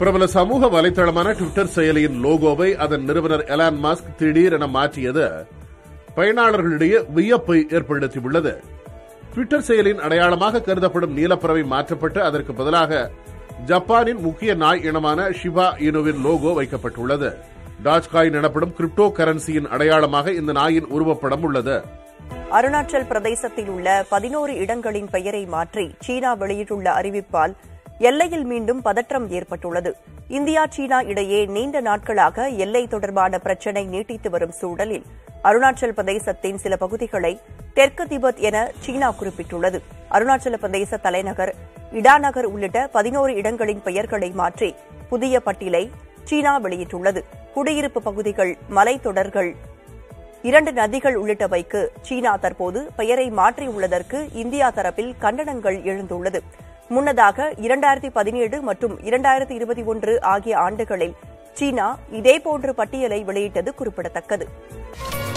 பிரபல சமூக வலைதளமான ட்விட்டர் செயலியின் லோகோவை அதன் நிறுவனர் எலான் மாஸ்க் திடீரென மாற்றியது பயனாளர்களிடையே வியப்பை ஏற்படுத்தியுள்ளது ட்விட்டர் செயலின் அடையாளமாக கருதப்படும் நீலப்பறவை மாற்றப்பட்டு அதற்கு பதிலாக ஜப்பானின் முக்கிய நாய் இனமான ஷிபா இனுவின் லோகோ வைக்கப்பட்டுள்ளது டாஜ்காயின் எனப்படும் கிரிப்டோ கரன்சியின் அடையாளமாக இந்த நாயின் உருவப்படம் உள்ளது அருணாச்சல் பிரதேசத்தில் உள்ள பதினோரு இடங்களின் பெயரை மாற்றி சீனா வெளியிட்டுள்ள அறிவிப்பால் எல்லையில் மீண்டும் பதற்றம் ஏற்பட்டுள்ளது இந்தியா சீனா இடையே நீண்ட நாட்களாக எல்லை தொடர்பான பிரச்சினை நீட்டித்து வரும் சூழலில் அருணாச்சல் பிரதேசத்தின் சில பகுதிகளை தெற்கு திபெத் என சீனா குறிப்பிட்டுள்ளது அருணாச்சல பிரதேச தலைநகர் இடாநகர் உள்ளிட்ட பதினோரு இடங்களின் பெயர்களை மாற்றி புதிய பட்டியலை சீனா வெளியிட்டுள்ளது குடியிருப்பு பகுதிகள் மலைத்தொடர்கள் இரண்டு நதிகள் உள்ளிட்டவைக்கு சீனா தற்போது பெயரை மாற்றியுள்ளதற்கு இந்தியா தரப்பில் கண்டனங்கள் எழுந்துள்ளது முன்னதாக இரண்டாயிரத்தி பதினேழு மற்றும் இரண்டாயிரத்தி இருபத்தி ஒன்று ஆகிய ஆண்டுகளில் சீனா இதேபோன்ற பட்டியலை வெளியிட்டது குறிப்பிடத்தக்கது